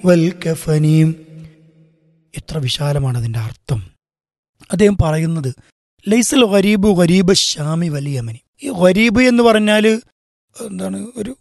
വൽ കഫനീം എത്ര വിശാലമാണ് അതിൻ്റെ അർത്ഥം അദ്ദേഹം പറയുന്നത് ലൈസൽ ഗരീബ് ഗരീബ് ഷാമി വലി യമനി ഈ ഗരീബ് എന്ന് പറഞ്ഞാൽ എന്താണ് ഒരു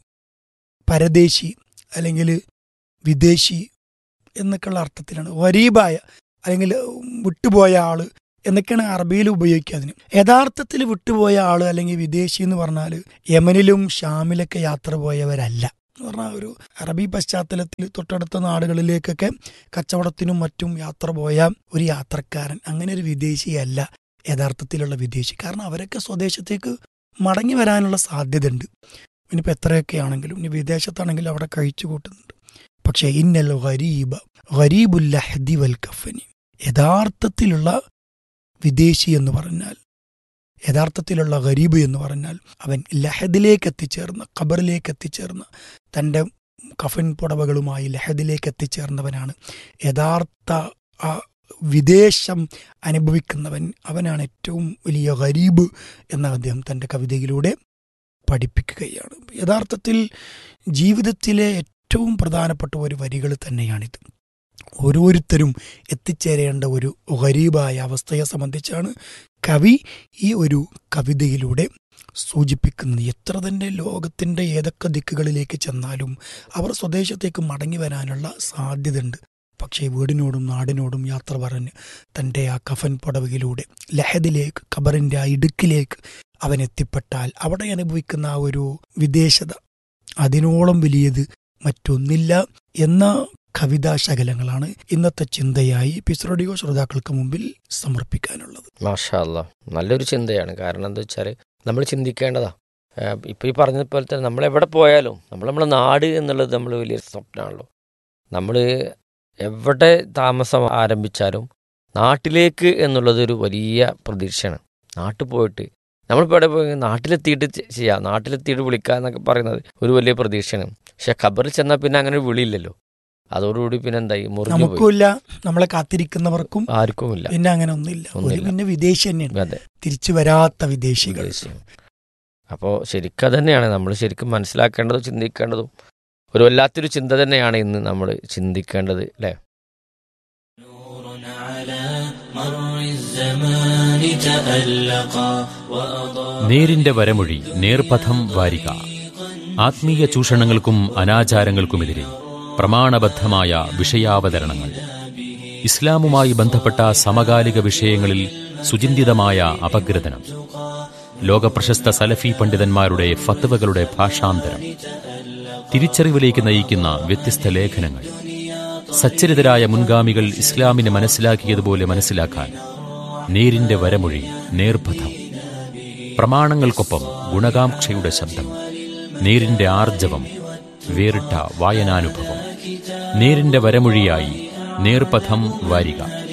പരദേശി അല്ലെങ്കിൽ വിദേശി എന്നൊക്കെയുള്ള അർത്ഥത്തിലാണ് ഗരീബായ അല്ലെങ്കിൽ വിട്ടുപോയ ആള് എന്നൊക്കെയാണ് അറബിയിൽ ഉപയോഗിക്കുക അതിന് യഥാർത്ഥത്തിൽ വിട്ടുപോയ ആള് അല്ലെങ്കിൽ വിദേശി എന്ന് പറഞ്ഞാൽ യമനിലും ഷാമിലൊക്കെ യാത്ര പോയവരല്ല എന്ന് പറഞ്ഞാൽ ഒരു അറബി പശ്ചാത്തലത്തിൽ തൊട്ടടുത്ത നാടുകളിലേക്കൊക്കെ കച്ചവടത്തിനും മറ്റും യാത്ര പോയ ഒരു യാത്രക്കാരൻ അങ്ങനെ ഒരു വിദേശിയല്ല യഥാർത്ഥത്തിലുള്ള വിദേശി കാരണം അവരൊക്കെ സ്വദേശത്തേക്ക് മടങ്ങി വരാനുള്ള സാധ്യതയുണ്ട് ഇനിയിപ്പോൾ എത്രയൊക്കെ ആണെങ്കിലും ഇനി വിദേശത്താണെങ്കിലും അവിടെ കഴിച്ചു കൂട്ടുന്നുണ്ട് പക്ഷേ ഇന്നൽ ഗരീബ ഗരീബുല്ലഹദി വൽ കഫനി യഥാർത്ഥത്തിലുള്ള വിദേശി എന്ന് പറഞ്ഞാൽ യഥാർത്ഥത്തിലുള്ള ഗരീബ് എന്ന് പറഞ്ഞാൽ അവൻ ലഹദിലേക്ക് എത്തിച്ചേർന്ന ഖബറിലേക്ക് എത്തിച്ചേർന്ന തൻ്റെ കഫൻ പുടവകളുമായി ലഹദിലേക്ക് എത്തിച്ചേർന്നവനാണ് യഥാർത്ഥ ആ വിദേശം അനുഭവിക്കുന്നവൻ അവനാണ് ഏറ്റവും വലിയ ഗരീബ് എന്ന അദ്ദേഹം തൻ്റെ കവിതയിലൂടെ പഠിപ്പിക്കുകയാണ് യഥാർത്ഥത്തിൽ ജീവിതത്തിലെ ഏറ്റവും പ്രധാനപ്പെട്ട ഒരു വരികൾ തന്നെയാണിത് ഓരോരുത്തരും എത്തിച്ചേരേണ്ട ഒരു ഗരീബായ അവസ്ഥയെ സംബന്ധിച്ചാണ് കവി ഈ ഒരു കവിതയിലൂടെ സൂചിപ്പിക്കുന്നത് എത്ര തന്നെ ലോകത്തിൻ്റെ ഏതൊക്കെ ദിക്കുകളിലേക്ക് ചെന്നാലും അവർ സ്വദേശത്തേക്ക് മടങ്ങി വരാനുള്ള സാധ്യതയുണ്ട് പക്ഷേ വീടിനോടും നാടിനോടും യാത്ര പറഞ്ഞ് തൻ്റെ ആ കഫൻ പുടവയിലൂടെ ലഹദിലേക്ക് ഖബറിൻ്റെ ആ ഇടുക്കിലേക്ക് അവൻ എത്തിപ്പെട്ടാൽ അവിടെ അനുഭവിക്കുന്ന ആ ഒരു വിദേശത അതിനോളം വലിയത് മറ്റൊന്നില്ല എന്ന കവിതാ ശകലങ്ങളാണ് ഇന്നത്തെ ചിന്തയായി പിസ്റോഡിയോ ശ്രോതാക്കൾക്ക് മുമ്പിൽ സമർപ്പിക്കാനുള്ളത് മാഷാ അല്ലാ നല്ലൊരു ചിന്തയാണ് കാരണം എന്താ വെച്ചാൽ നമ്മൾ ചിന്തിക്കേണ്ടതാ ഇപ്പം ഈ പറഞ്ഞതുപോലെ തന്നെ നമ്മൾ എവിടെ പോയാലും നമ്മൾ നമ്മുടെ നാട് എന്നുള്ളത് നമ്മൾ വലിയൊരു സ്വപ്നമാണല്ലോ നമ്മൾ എവിടെ താമസം ആരംഭിച്ചാലും നാട്ടിലേക്ക് എന്നുള്ളത് ഒരു വലിയ പ്രതീക്ഷയാണ് നാട്ടിൽ പോയിട്ട് നമ്മളിപ്പോൾ എവിടെ പോയി നാട്ടിലെത്തിയിട്ട് ചെയ്യാം നാട്ടിലെത്തിയിട്ട് വിളിക്കുക എന്നൊക്കെ പറയുന്നത് ഒരു വലിയ പ്രതീക്ഷയാണ് പക്ഷെ ഖബറിൽ ചെന്നാൽ പിന്നെ അങ്ങനെ ഒരു വിളിയില്ലല്ലോ അതോടുകൂടി പിന്നെ എന്തായി മുറിഞ്ഞു പോയി നമുക്കുമില്ല നമ്മളെ കാത്തിരിക്കുന്നവർക്കും ആർക്കുമില്ല പിന്നെ അങ്ങനെ ഒന്നില്ല ഒരു ഒന്നുമില്ല. പിന്നെ വിദേശി തന്നെയാണ് അതെ തിരിച്ചു വരാത്ത വിദേശികൾ അപ്പോൾ ശരിക്കും അത് തന്നെയാണ് നമ്മൾ ശരിക്കും മനസ്സിലാക്കേണ്ടതും ചിന്തിക്കേണ്ടതും ഒരു വല്ലാത്തൊരു ചിന്ത തന്നെയാണ് ഇന്ന് നമ്മൾ ചിന്തിക്കേണ്ടത് അല്ലേ نور على مر الزمان تألقا وأضاء നേരിന്റെ വരമൊഴി നേർപഥം വാരിക ആത്മീയ ചൂഷണങ്ങൾക്കും അനാചാരങ്ങൾക്കുമെതിരെ പ്രമാണബദ്ധമായ വിഷയാവതരണങ്ങൾ ഇസ്ലാമുമായി ബന്ധപ്പെട്ട സമകാലിക വിഷയങ്ങളിൽ സുചിന്തിതമായ അപഗ്രഥനം ലോകപ്രശസ്ത സലഫി പണ്ഡിതന്മാരുടെ ഫത്വകളുടെ ഭാഷാന്തരം തിരിച്ചറിവിലേക്ക് നയിക്കുന്ന വ്യത്യസ്ത ലേഖനങ്ങൾ സച്ചരിതരായ മുൻഗാമികൾ ഇസ്ലാമിനെ മനസ്സിലാക്കിയതുപോലെ മനസ്സിലാക്കാൻ നേരിന്റെ വരമൊഴി നേർപഥം പ്രമാണങ്ങൾക്കൊപ്പം ഗുണകാംക്ഷയുടെ ശബ്ദം നേരിന്റെ ആർജവം വേറിട്ട വായനാനുഭവം നേരിന്റെ വരമൊഴിയായി നേർപഥം വാരിക